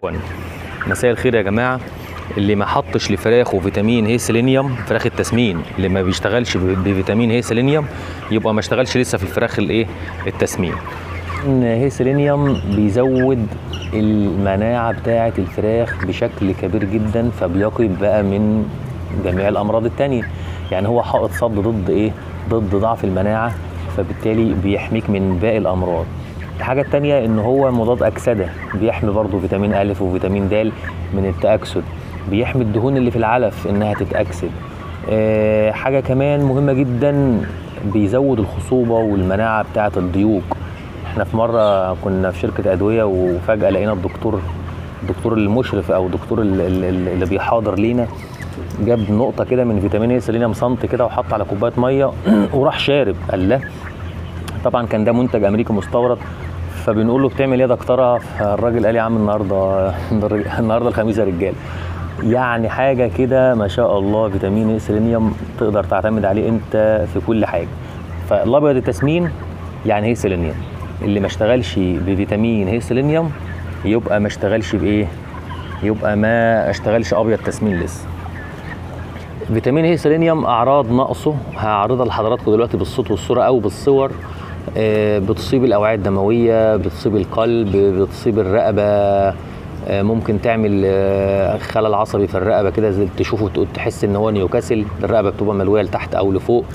مساء الخير يا جماعه اللي ما حطش لفراخه فيتامين هي سيلينيوم فراخ التسمين اللي ما بيشتغلش ب- بفيتامين هي سيلينيوم يبقى ما اشتغلش لسه في الفراخ الايه التسمين إن هي سيلينيوم بيزود المناعه بتاعه الفراخ بشكل كبير جدا فبيقي بقى من جميع الامراض التانية يعني هو حائط صد ضد ايه ضد ضعف المناعه فبالتالي بيحميك من باقي الامراض الحاجة التانية ان هو مضاد اكسدة بيحمي برضه فيتامين الف وفيتامين د من التأكسد بيحمي الدهون اللي في العلف انها تتأكسد آه، حاجة كمان مهمة جدا بيزود الخصوبة والمناعة بتاعة الضيوق احنا في مرة كنا في شركة ادوية وفجأة لقينا الدكتور الدكتور المشرف او الدكتور ال- ال- ال- اللي بيحاضر لينا جاب نقطة كده من فيتامين اي سيلينيوم سنتي كده وحط على كوباية مية وراح شارب قال لا طبعا كان ده منتج امريكي مستورد فبنقول له بتعمل ايه يا دكتوره فالراجل قال يا عم النهارده النهارده الخميس يا رجاله يعني حاجه كده ما شاء الله فيتامين اي سيلينيوم تقدر تعتمد عليه انت في كل حاجه فالابيض التسمين يعني هي سيلينيوم اللي ما اشتغلش بفيتامين هي سيلينيوم يبقى ما اشتغلش بايه يبقى ما اشتغلش ابيض تسمين لسه فيتامين هي سيلينيوم اعراض نقصه هعرضها لحضراتكم دلوقتي بالصوت والصوره او بالصور آه، بتصيب الاوعيه الدمويه بتصيب القلب بتصيب الرقبه آه، ممكن تعمل آه، خلل عصبي في الرقبه كده زي تشوفه تقول- تحس ان هو نيوكاسل الرقبه بتبقى ملويه لتحت او لفوق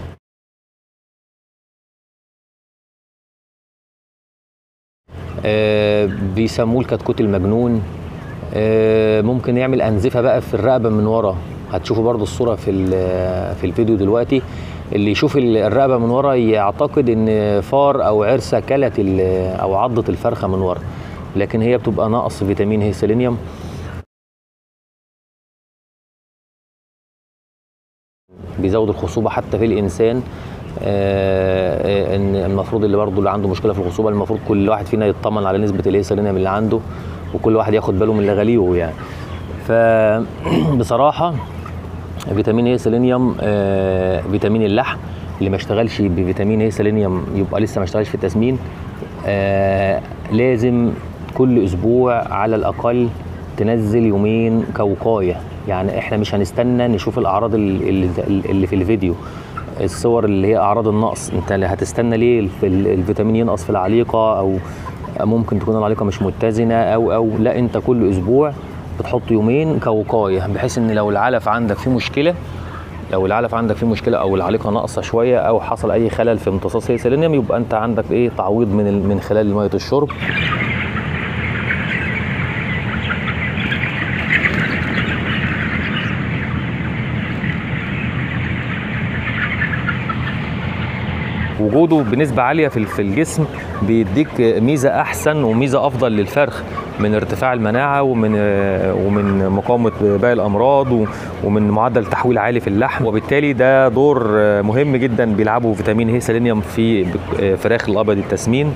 آه، بيسموه الكتكوت المجنون آه، ممكن يعمل انزفه بقى في الرقبه من ورا هتشوفوا برضو الصوره في ال- في الفيديو دلوقتي اللي يشوف ال- الرقبه من ورا يعتقد ان فار او عرسه كلت ال- او عضت الفرخه من ورا لكن هي بتبقى نقص فيتامين هي سيلينيوم بيزود الخصوبه حتى في الانسان آه، آه، ان المفروض اللي برضه اللي عنده مشكله في الخصوبه المفروض كل واحد فينا يطمن على نسبه الهيسالينيوم اللي عنده وكل واحد ياخد باله من لغاليه يعني فبصراحه فيتامين اي سيلينيوم آه، فيتامين اللحم اللي ما اشتغلش بفيتامين اي سيلينيوم يبقى لسه ما اشتغلش في التسمين آه، لازم كل اسبوع على الاقل تنزل يومين كوقايه يعني احنا مش هنستنى نشوف الاعراض ال- اللي, اللي في الفيديو الصور اللي هي اعراض النقص انت اللي هتستنى ليه الف- ال- الفيتامين ينقص في العليقه او ممكن تكون العليقه مش متزنه او او لا انت كل اسبوع بتحط يومين كوقايه بحيث ان لو العلف عندك فيه مشكله لو العلف عندك فيه مشكله او العليقه ناقصه شويه او حصل اي خلل في امتصاص السيلينيوم يبقى انت عندك ايه تعويض من ال- من خلال ميه الشرب وجوده بنسبة عالية في في الجسم بيديك ميزة أحسن وميزة أفضل للفرخ من ارتفاع المناعة ومن ومن مقاومة باقي الأمراض و- ومن معدل تحويل عالي في اللحم وبالتالي ده دور مهم جدا بيلعبه فيتامين هي سيلينيوم في فراخ الأبيض التسمين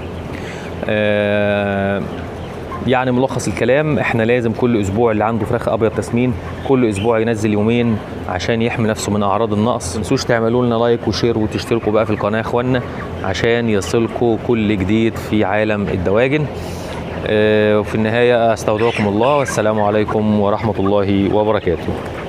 آه، يعني ملخص الكلام احنا لازم كل اسبوع اللي عنده فراخ ابيض تسمين كل اسبوع ينزل يومين عشان يحمي نفسه من اعراض النقص ما تنسوش تعملوا لنا لايك وشير وتشتركوا بقى في القناه يا اخوانا عشان يصلكوا كل جديد في عالم الدواجن آه، وفي النهايه استودعكم الله والسلام عليكم ورحمه الله وبركاته